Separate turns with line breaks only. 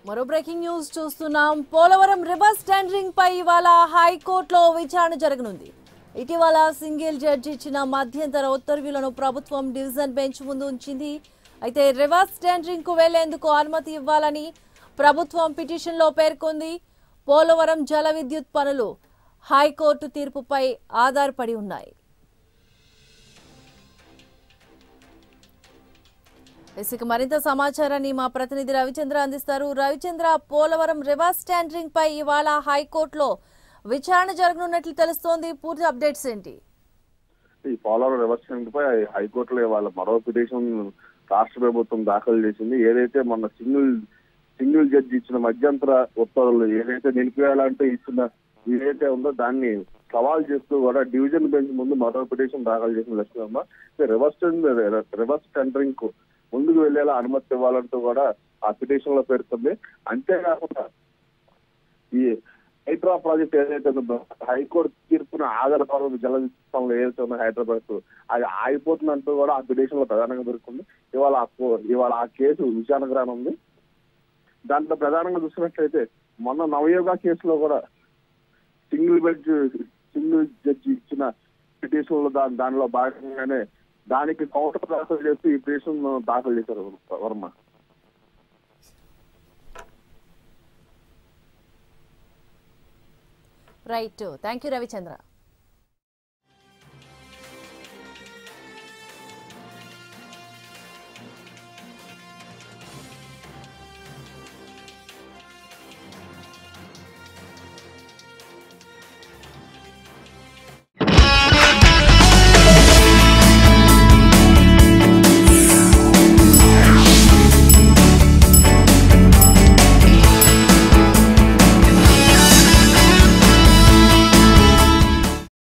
మరో breaking news చూస్తున్నాం Polavaram reverse tendering పై ఇవాళ హైకోర్టులో విచారణ జరగనుంది ఇటీవల సింగిల్ జడ్జి ఇచ్చిన మధ్యంతర ఉత్తర్వులను ప్రభుత్వం డివిజన్ బెంచ్ ముందు ఉంచింది అయితే రివర్స్ టెండరింగ్ కు వెళ్లేందుకు అనుమతి ఇవ్వాలని ప్రభుత్వం పిటిషన్లో పేర్కొంది పోలవరం జల విద్యుత్ పనులు హైకోర్టు తీర్పుపై ఆధారపడి ఉన్నాయి ఇసుక మరింత సమాచారాన్ని మా ప్రతినిధి రవిచంద్ర అందిస్తారు రవిచంద్ర పోలవరం రివర్స్ టెండరింగ్ పై ఇవాళ హైకోర్టులో విచారణ జరగనున్నట్లు తెలుస్తోంది పూర్తి అప్డేట్స్ ఏంటి
ఈ పోలవరం రివర్స్ పై హైకోర్టులో ఇవాళ మరో పిటిషన్ రాష్ట్ర ప్రభుత్వం దాఖలు చేసింది ఏదైతే మొన్న సింగిల్ సింగిల్ జడ్జి ఇచ్చిన మధ్యంతర ఉత్తర్వులు ఏదైతే నిలిపివేయాలంటే ఇచ్చిన ఏదైతే ఉందో దాన్ని సవాల్ చేస్తూ కూడా డివిజన్ బెంచ్ ముందు మరో పిటిషన్ దాఖలు చేసిన లక్ష్మమ్మ రివర్స్ రివర్స్ టెండరింగ్ కు ముందుకు వెళ్లేలా అనుమతి ఇవ్వాలంటూ కూడా ఆ పిటిషన్ లో పేర్కొంది అంతేకాకుండా ఈ హైడ్రా ప్రాజెక్ట్ ఏదైతే ఉందో హైకోర్టు తీర్పును ఆధారపడి జల విద్యుత్లో ఏదైతే ఉందో హైదరాబాద్ అది ఆగిపోతుందంటూ కూడా ఆ పిటిషన్ లో ప్రధానంగా దొరుకుతుంది ఇవాళ ఆ కో- ఇవాళ ఆ కేసు విచారణ రానుంది దాంట్లో ప్రధానంగా చూసినట్లయితే మొన్న నవయోగ కేసులో కూడా సింగిల్ బెంచ్ సింగిల్ జడ్జి ఇచ్చిన పిటిషన్ లో దా- దానిలో భాగంగానే దానికి కౌంటర్ దాఖలు చేసి ఈ పిటిషన్ దాఖలు చేశారు Varma
right thank you Ravichandra